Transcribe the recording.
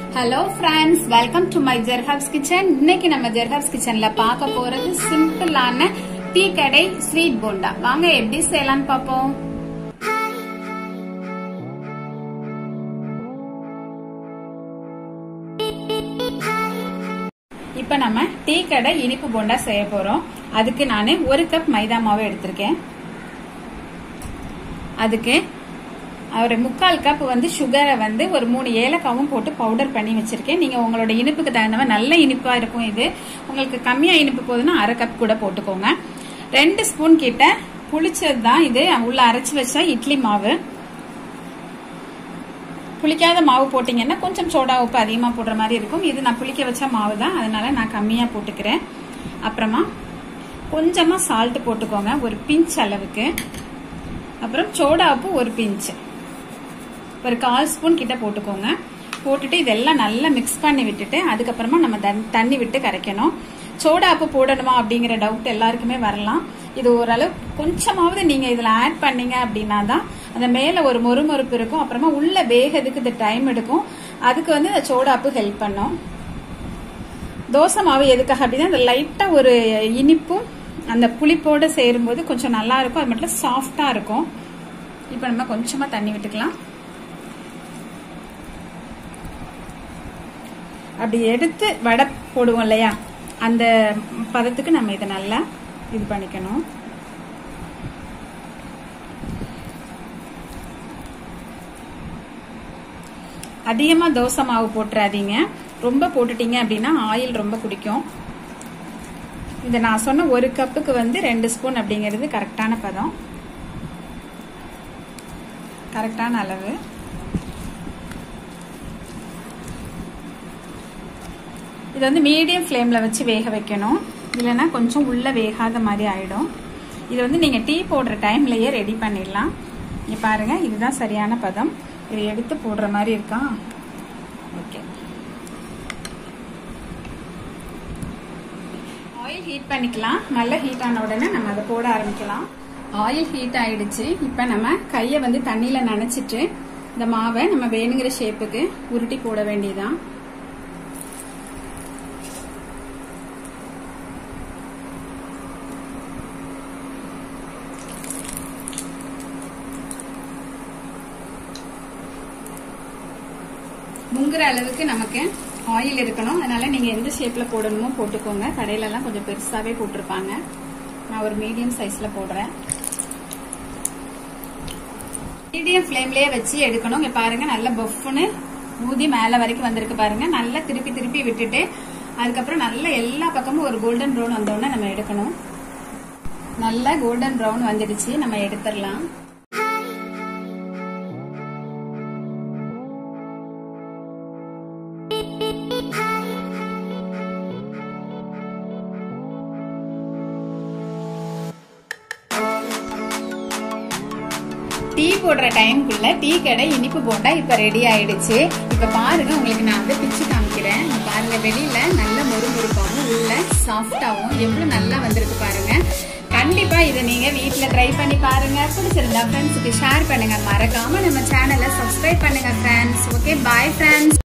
hello friends welcome to my ஜெர்ஹாப்ஸ் kitchen இன்னைக்கு நம்ம ஜெர்ஹாப்ஸ் கிச்சன்ல பார்க்க போறது சிம்பிளான டீ கடை ஸ்வீட் போண்டா வாங்க எப்படி செய்யலாம்னு பார்ப்போம் இப்ப நம்ம டீ கடை இனிப்பு போண்டா செய்ய போறோம் அதுக்கு நான் ஒரு கப் மைதா மாவு எடுத்திருக்கேன் அதுக்கு ஒரு முக்கால் கப் வந்து சுகரை வந்து ஒரு மூணு ஏலக்காவும் போட்டு பவுடர் பண்ணி வச்சிருக்கேன் நீங்க உங்களோட இனிப்புக்கு தகுந்த நல்ல இனிப்பா இருக்கும் இது உங்களுக்கு கம்மியா இனிப்பு போதுன்னா அரை கப் கூட போட்டுக்கோங்க ரெண்டு ஸ்பூன் கிட்ட புளிச்சது தான் இது உள்ள அரைச்சு வச்ச இட்லி மாவு புளிக்காத மாவு போட்டீங்கன்னா கொஞ்சம் சோடா உப்பு அதிகமாக போடுற மாதிரி இருக்கும் இது நான் புளிக்க வச்ச மாவு தான் அதனால நான் கம்மியாக போட்டுக்கிறேன் அப்புறமா கொஞ்சமாக சால்ட் போட்டுக்கோங்க ஒரு பிஞ்ச் அளவுக்கு அப்புறம் சோடா உப்பு ஒரு பிஞ்ச் ஒரு கால் ஸ்பூன் கிட்ட போட்டுக்கோங்க போட்டுட்டு இதெல்லாம் நல்லா மிக்ஸ் பண்ணி விட்டுட்டு அதுக்கப்புறமா நம்ம தண்ணி விட்டு கரைக்கணும் சோடா உப்பு போடணுமா அப்படிங்கிற டவுட் எல்லாருக்குமே வரலாம் இது ஓரளவு கொஞ்சமாவது நீங்க இதுல ஆட் பண்ணீங்க அப்படின்னா தான் அந்த மேல ஒரு மொறுமொறுப்பு இருக்கும் அப்புறமா உள்ள வேகிறதுக்கு இது டைம் எடுக்கும் அதுக்கு வந்து இந்த சோடாப்பு ஹெல்ப் பண்ணும் தோசை மாவு எதுக்காக அப்படின்னா அந்த லைட்டா ஒரு இனிப்பும் அந்த புளிப்போடு சேரும்போது கொஞ்சம் நல்லா இருக்கும் அது மட்டும் சாஃப்டா இருக்கும் இப்போ நம்ம கொஞ்சமா தண்ணி விட்டுக்கலாம் அப்படி எடுத்து வடை போடுவோம் இல்லையா அந்த பதத்துக்கு நம்ம இதை நல்லா இது பண்ணிக்கணும் அதிகமா தோசை மாவு போட்டுறாதீங்க ரொம்ப போட்டுட்டீங்க அப்படின்னா ஆயில் ரொம்ப குடிக்கும் இந்த நான் சொன்ன ஒரு கப்புக்கு வந்து ரெண்டு ஸ்பூன் அப்படிங்கிறது கரெக்டான பதம் கரெக்டான அளவு இது வந்து மீடியம் ஃப்ளேமில் வச்சு வேக வைக்கணும் இல்லைன்னா கொஞ்சம் உள்ள வேகாத மாதிரி ஆயிடும் இது வந்து நீங்கள் டீ போடுற டைம்லயே ரெடி பண்ணிடலாம் இங்கே பாருங்க இதுதான் சரியான பதம் இதை எடுத்து போடுற மாதிரி இருக்கா ஓகே ஆயில் ஹீட் பண்ணிக்கலாம் நல்ல ஹீட் ஆன உடனே நம்ம அதை போட ஆரம்பிக்கலாம் ஆயில் ஹீட் ஆயிடுச்சு இப்போ நம்ம கையை வந்து தண்ணியில் நனைச்சிட்டு இந்த மாவை நம்ம வேணுங்கிற ஷேப்புக்கு உருட்டி போட வேண்டியதான் முங்குற அளவுக்கு நமக்கு ஆயில் இருக்கணும் அதனால நீங்க எந்த ஷேப்ல போடணுமோ போட்டுக்கோங்க கடையில எல்லாம் கொஞ்சம் பெருசாவே போட்டிருப்பாங்க நான் ஒரு மீடியம் சைஸ்ல போடுறேன் மீடியம் ஃப்ளேம்லயே வச்சு எடுக்கணும் இங்க பாருங்க நல்ல பஃப்னு ஊதி மேல வரைக்கும் வந்திருக்கு பாருங்க நல்லா திருப்பி திருப்பி விட்டுட்டு அதுக்கப்புறம் நல்ல எல்லா பக்கமும் ஒரு கோல்டன் ப்ரௌன் வந்தோடனே நம்ம எடுக்கணும் நல்லா கோல்டன் ப்ரௌன் வந்துடுச்சு நம்ம எடுத்துடலாம் டீ போடுற டைம்குள்ள டீ கடை இனிப்பு போண்டா இப்ப ரெடி ஆயிடுச்சு இப்ப பாருங்க உங்களுக்கு நான் வந்து பிச்சு காமிக்கிறேன் பாருங்க வெளியில நல்ல மொறுமொறுப்பாகவும் உள்ள சாஃப்டாவும் எவ்வளவு நல்லா வந்திருக்கு பாருங்க கண்டிப்பா இதை நீங்க வீட்ல ட்ரை பண்ணி பாருங்க பிடிச்சிருந்தா ஃப்ரெண்ட்ஸுக்கு ஷேர் பண்ணுங்க மறக்காம நம்ம சேனலை சப்ஸ்கிரைப் பண்ணுங்க ஃப்ரெண்ட்ஸ் ஓகே பாய் ஃப்ரெண்ட்ஸ்